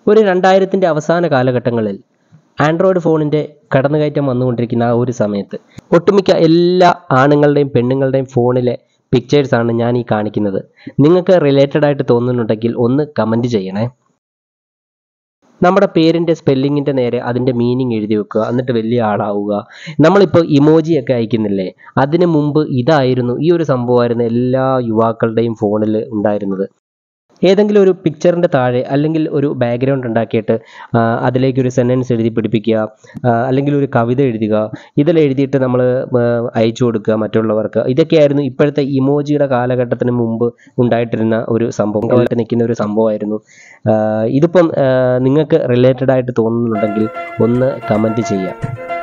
ഒരു രണ്ടായിരത്തിൻ്റെ അവസാന കാലഘട്ടങ്ങളിൽ ആൻഡ്രോയിഡ് ഫോണിൻ്റെ കടന്നുകയറ്റം വന്നുകൊണ്ടിരിക്കുന്ന ആ ഒരു സമയത്ത് ഒട്ടുമിക്ക എല്ലാ ആണുങ്ങളുടെയും പെണ്ണുങ്ങളുടെയും ഫോണിലെ പിക്ചേഴ്സാണ് ഞാൻ ഈ കാണിക്കുന്നത് നിങ്ങൾക്ക് റിലേറ്റഡ് ആയിട്ട് തോന്നുന്നുണ്ടെങ്കിൽ ഒന്ന് കമൻറ്റ് ചെയ്യണേ നമ്മുടെ പേരിൻ്റെ സ്പെല്ലിങ്ങിൻ്റെ നേരെ അതിൻ്റെ മീനിങ് എഴുതി വെക്കുക എന്നിട്ട് വലിയ ആളാവുക നമ്മളിപ്പോൾ ഇമോജിയൊക്കെ അയക്കുന്നില്ലേ അതിന് മുമ്പ് ഇതായിരുന്നു ഈ ഒരു സംഭവമായിരുന്നു എല്ലാ യുവാക്കളുടെയും ഫോണിൽ ഉണ്ടായിരുന്നത് ഏതെങ്കിലും ഒരു പിക്ചറിൻ്റെ താഴെ അല്ലെങ്കിൽ ഒരു ബാക്ക്ഗ്രൗണ്ട് ഉണ്ടാക്കിയിട്ട് ആ, അതിലേക്ക് ഒരു സെൻറ്റൻസ് എഴുതി പിടിപ്പിക്കുക ആ, അല്ലെങ്കിൽ ഒരു കവിത എഴുതുക ഇതിൽ എഴുതിയിട്ട് നമ്മൾ അയച്ചു കൊടുക്കുക മറ്റുള്ളവർക്ക് ഇതൊക്കെയായിരുന്നു ഇപ്പോഴത്തെ ഇമോജിയുടെ കാലഘട്ടത്തിന് മുമ്പ് ഉണ്ടായിട്ടിരുന്ന ഒരു സംഭവം കാലത്ത് നിൽക്കുന്ന ഒരു സംഭവമായിരുന്നു ആ, ഇതിപ്പം ആ, നിങ്ങൾക്ക് റിലേറ്റഡ് ആയിട്ട് തോന്നുന്നുണ്ടെങ്കിൽ ഒന്ന് കമൻറ്റ് ചെയ്യാം